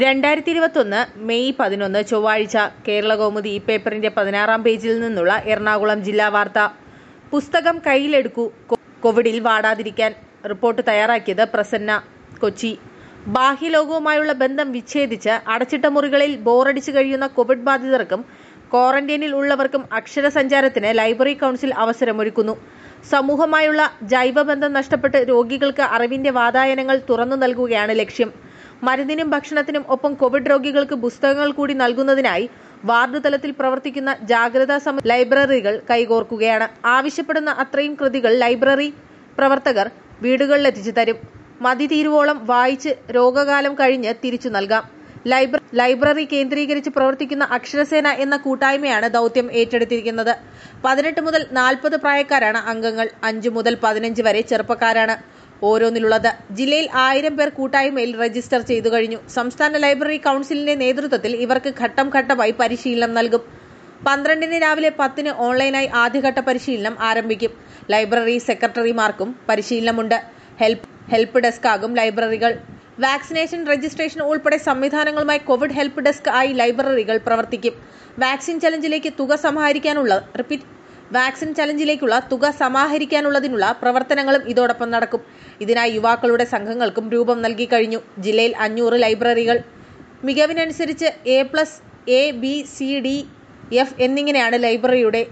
രണ്ടായിരത്തി ഇരുപത്തൊന്ന് മെയ് പതിനൊന്ന് ചൊവ്വാഴ്ച കേരളകൗമുദി ഈ പേപ്പറിന്റെ പതിനാറാം പേജിൽ നിന്നുള്ള എറണാകുളം ജില്ലാ വാർത്ത പുസ്തകം കയ്യിലെടുക്കൂ കൊ- കോവിഡിൽ വാടാതിരിക്കാൻ റിപ്പോർട്ട് തയ്യാറാക്കിയത് പ്രസന്ന കൊച്ചി ബാഹ്യലോകവുമായുള്ള ബന്ധം വിച്ഛേദിച്ച് അടച്ചിട്ട മുറികളിൽ ബോറടിച്ചു കഴിയുന്ന കോവിഡ് ബാധിതർക്കും ക്വാറന്റൈനിൽ ഉള്ളവർക്കും അക്ഷരസഞ്ചാരത്തിന് ലൈബ്രറി കൗൺസിൽ അവസരമൊരുക്കുന്നു സമൂഹമായുള്ള ജൈവബന്ധം നഷ്ടപ്പെട്ട് രോഗികൾക്ക് അറിവിന്റെ വാതായനങ്ങൾ തുറന്നു നൽകുകയാണ് ലക്ഷ്യം മരുന്നിനും ഭക്ഷണത്തിനും ഒപ്പം കോവിഡ് രോഗികൾക്ക് പുസ്തകങ്ങൾ കൂടി നൽകുന്നതിനായി വാർഡ് തലത്തിൽ പ്രവർത്തിക്കുന്ന ജാഗ്രതാ സമ ലൈബ്രറികൾ കൈകോർക്കുകയാണ് ആവശ്യപ്പെടുന്ന അത്രയും കൃതികൾ ലൈബ്രറി പ്രവർത്തകർ വീടുകളിലെത്തിച്ചു തരും മതി തീരുവോളം വായിച്ച് രോഗകാലം കഴിഞ്ഞ് തിരിച്ചു നൽകാം ലൈബ്ര ലൈബ്രറി കേന്ദ്രീകരിച്ച് പ്രവർത്തിക്കുന്ന അക്ഷരസേന എന്ന കൂട്ടായ്മയാണ് ദൗത്യം ഏറ്റെടുത്തിരിക്കുന്നത് പതിനെട്ട് മുതൽ നാൽപ്പത് പ്രായക്കാരാണ് അംഗങ്ങൾ അഞ്ചു മുതൽ പതിനഞ്ച് വരെ ചെറുപ്പക്കാരാണ് ഓരോന്നിലുള്ളത് ജില്ലയിൽ ആയിരം പേർ കൂട്ടായ്മയിൽ രജിസ്റ്റർ ചെയ്തു കഴിഞ്ഞു സംസ്ഥാന ലൈബ്രറി കൌൺസിലിന്റെ നേതൃത്വത്തിൽ ഇവർക്ക് ഘട്ടം ഘട്ടമായി പരിശീലനം നൽകും പന്ത്രണ്ടിന് രാവിലെ പത്തിന് ഓൺലൈനായി ആദ്യഘട്ട പരിശീലനം ആരംഭിക്കും ലൈബ്രറി സെക്രട്ടറിമാർക്കും പരിശീലനമുണ്ട് ഹെൽപ്പ് ഹെൽപ്പ് ഡെസ്ക് ആകും ലൈബ്രറികൾ വാക്സിനേഷൻ രജിസ്ട്രേഷൻ ഉൾപ്പെടെ സംവിധാനങ്ങളുമായി കോവിഡ് ഹെൽപ്പ് ഡെസ്ക് ആയി ലൈബ്രറികൾ പ്രവർത്തിക്കും വാക്സിൻ ചലഞ്ചിലേക്ക് തുക സമാഹരിക്കാനുള്ള റിപ്പീറ്റ് വാക്സിൻ ചലഞ്ചിലേക്കുള്ള തുക സമാഹരിക്കാനുള്ളതിനുള്ള പ്രവർത്തനങ്ങളും ഇതോടൊപ്പം നടക്കും ഇതിനായി യുവാക്കളുടെ സംഘങ്ങൾക്കും രൂപം നൽകി കഴിഞ്ഞു ജില്ലയിൽ അഞ്ഞൂറ് ലൈബ്രറികൾ മികവിനനുസരിച്ച് A plus A B C D F എന്നിങ്ങനെയാണ് ലൈബ്രറിയുടെ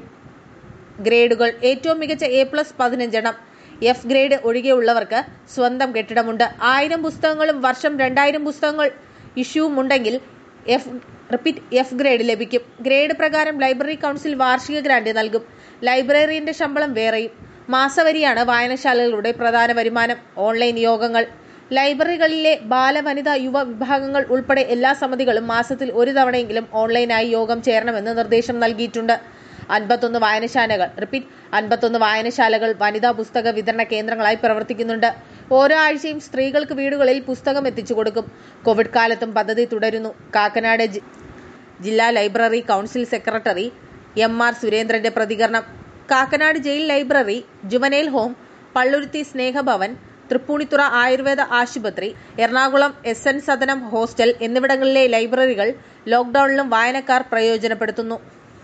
ഗ്രേഡുകൾ ഏറ്റവും മികച്ച എ പ്ലസ് പതിനഞ്ചെണ്ണം എഫ് ഗ്രേഡ് ഒഴികെയുള്ളവർക്ക് സ്വന്തം കെട്ടിടമുണ്ട് ആയിരം പുസ്തകങ്ങളും വർഷം രണ്ടായിരം പുസ്തകങ്ങൾ ഇഷ്യൂവും ഉണ്ടെങ്കിൽ എഫ് റിപ്പീറ്റ് എഫ് ഗ്രേഡ് ലഭിക്കും ഗ്രേഡ് പ്രകാരം ലൈബ്രറി കൗൺസിൽ വാർഷിക ഗ്രാന്റ് നൽകും ലൈബ്രറിയന്റെ ശമ്പളം വേറെയും മാസവരിയാണ് വായനശാലകളുടെ പ്രധാന വരുമാനം ഓൺലൈൻ യോഗങ്ങൾ ലൈബ്രറികളിലെ ബാല വനിതാ യുവ വിഭാഗങ്ങൾ ഉൾപ്പെടെ എല്ലാ സമിതികളും മാസത്തിൽ ഒരു തവണയെങ്കിലും ഓൺലൈനായി യോഗം ചേരണമെന്ന് നിർദ്ദേശം നൽകിയിട്ടുണ്ട് അൻപത്തൊന്ന് വായനശാലകൾ റിപ്പീറ്റ് അൻപത്തൊന്ന് വായനശാലകൾ വനിതാ പുസ്തക വിതരണ കേന്ദ്രങ്ങളായി പ്രവർത്തിക്കുന്നുണ്ട് ഓരോ ആഴ്ചയും സ്ത്രീകൾക്ക് വീടുകളിൽ പുസ്തകം എത്തിച്ചു കൊടുക്കും കോവിഡ് കാലത്തും പദ്ധതി തുടരുന്നു കാക്കനാട് ജി- ജില്ലാ library council secretary M R സുരേന്ദ്രന്റെ പ്രതികരണം Kakkanad jail library juvenile home Palluruthy Snehabhavan Thripunithura Ayurveda ആശുപത്രി Ernakulam S N Sadanam hostel എന്നിവിടങ്ങളിലെ ലൈബ്രറികൾ ലോക്ഡൌണിലും വായനക്കാർ പ്രയോജനപ്പെടുത്തുന്നു